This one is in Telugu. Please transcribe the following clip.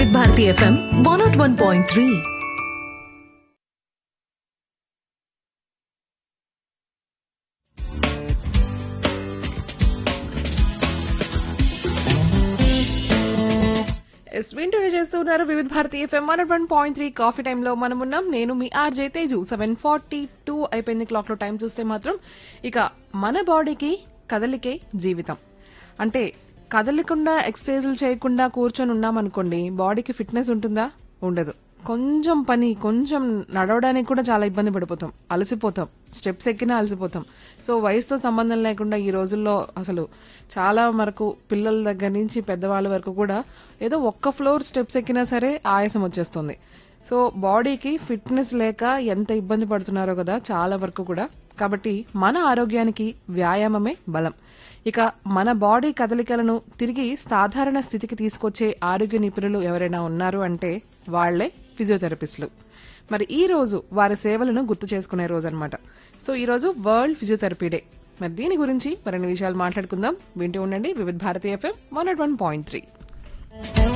వివిధ Bharati FM one naught one point three ఎస్ వింటూ చేస్తున్నారు Vividh Bharati FM one one point three coffee టైంలో మనం ఉన్నాం నేను మీ RJ Teju seven forty two అయిపోయింది క్లాక్ లో టైం చూస్తే మాత్రం ఇక మన బాడీకి కదలికే జీవితం అంటే కదలకుండా ఎక్సర్సైజులు చేయకుండా కూర్చొని ఉన్నామనుకోండి బాడీకి ఫిట్నెస్ ఉంటుందా ఉండదు కొంచెం పని కొంచెం నడవడానికి కూడా చాలా ఇబ్బంది పడిపోతాం అలసిపోతాం స్టెప్స్ ఎక్కినా అలసిపోతాం సో వయసుతో సంబంధం లేకుండా ఈ రోజుల్లో అసలు చాలా వరకు పిల్లల దగ్గర నుంచి పెద్దవాళ్ళ వరకు కూడా ఏదో ఒక్క ఫ్లోర్ స్టెప్స్ ఎక్కినా సరే ఆయాసం వచ్చేస్తుంది సో బాడీకి ఫిట్నెస్ లేక ఎంత ఇబ్బంది పడుతున్నారో కదా చాలా వరకు కూడా కాబట్టి మన ఆరోగ్యానికి వ్యాయామమే బలం ఇక మన బాడీ కదలికలను తిరిగి సాధారణ స్థితికి తీసుకొచ్చే ఆరోగ్య నిపుణులు ఎవరైనా ఉన్నారు అంటే వాళ్లే ఫిజియోథెరపిస్టులు మరి ఈ రోజు వారి సేవలను గుర్తు చేసుకునే రోజు అనమాట సో ఈ రోజు వరల్డ్ ఫిజియోథెరపీ డే మరి దీని గురించి మరిన్ని విషయాలు మాట్లాడుకుందాం వింటూ ఉండండి Vividh Bharatiya FM one one point three